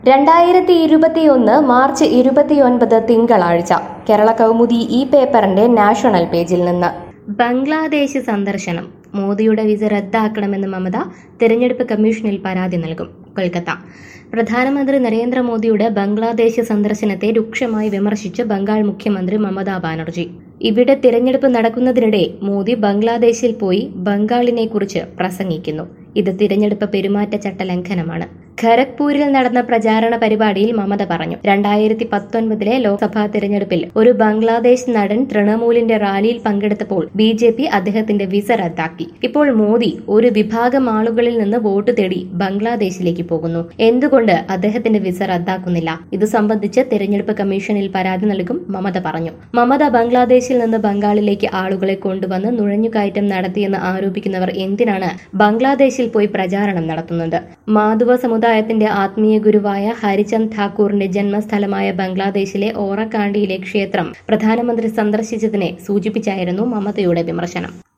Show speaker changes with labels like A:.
A: രണ്ടായിരത്തി ഇരുപത്തിയൊന്ന് മാർച്ച് ഇരുപത്തിയൊൻപത് തിങ്കളാഴ്ച കേരള കൗമുദി ഈ പേപ്പറിന്റെ നാഷണൽ പേജിൽ നിന്ന് ബംഗ്ലാദേശ് സന്ദർശനം മോദിയുടെ വിസ റദ്ദാക്കണമെന്ന് മമത തെരഞ്ഞെടുപ്പ് കമ്മീഷനിൽ പരാതി നൽകും കൊൽക്കത്ത പ്രധാനമന്ത്രി നരേന്ദ്രമോദിയുടെ ബംഗ്ലാദേശ് സന്ദർശനത്തെ രൂക്ഷമായി വിമർശിച്ച് ബംഗാൾ മുഖ്യമന്ത്രി മമതാ ബാനർജി ഇവിടെ തിരഞ്ഞെടുപ്പ് നടക്കുന്നതിനിടെ മോദി ബംഗ്ലാദേശിൽ പോയി ബംഗാളിനെ കുറിച്ച് പ്രസംഗിക്കുന്നു ഇത് തിരഞ്ഞെടുപ്പ് പെരുമാറ്റച്ചട്ട ലംഘനമാണ് ഖരഗ്പൂരിൽ നടന്ന പ്രചാരണ പരിപാടിയിൽ മമത പറഞ്ഞു രണ്ടായിരത്തി പത്തൊൻപതിലെ ലോക്സഭാ തിരഞ്ഞെടുപ്പിൽ ഒരു ബംഗ്ലാദേശ് നടൻ തൃണമൂലിന്റെ റാലിയിൽ പങ്കെടുത്തപ്പോൾ ബി ജെ പി അദ്ദേഹത്തിന്റെ വിസ റദ്ദാക്കി ഇപ്പോൾ മോദി ഒരു വിഭാഗം ആളുകളിൽ നിന്ന് വോട്ട് തേടി ബംഗ്ലാദേശിലേക്ക് പോകുന്നു എന്തുകൊണ്ട് അദ്ദേഹത്തിന്റെ വിസ റദ്ദാക്കുന്നില്ല ഇത് സംബന്ധിച്ച് തിരഞ്ഞെടുപ്പ് കമ്മീഷനിൽ പരാതി നൽകും മമത പറഞ്ഞു മമത ബംഗ്ലാദേശിൽ നിന്ന് ബംഗാളിലേക്ക് ആളുകളെ കൊണ്ടുവന്ന് നുഴഞ്ഞുകയറ്റം നടത്തിയെന്ന് ആരോപിക്കുന്നവർ എന്തിനാണ് ബംഗ്ലാദേശിൽ പോയി പ്രചാരണം നടത്തുന്നത് മാധവ സമുദായത്തിന്റെ ആത്മീയ ഗുരുവായ ഹരിചന്ദ് ഠാക്കൂറിന്റെ ജന്മസ്ഥലമായ ബംഗ്ലാദേശിലെ ഓറക്കാണ്ടിയിലെ ക്ഷേത്രം പ്രധാനമന്ത്രി സന്ദർശിച്ചതിനെ സൂചിപ്പിച്ചായിരുന്നു മമതയുടെ വിമർശനം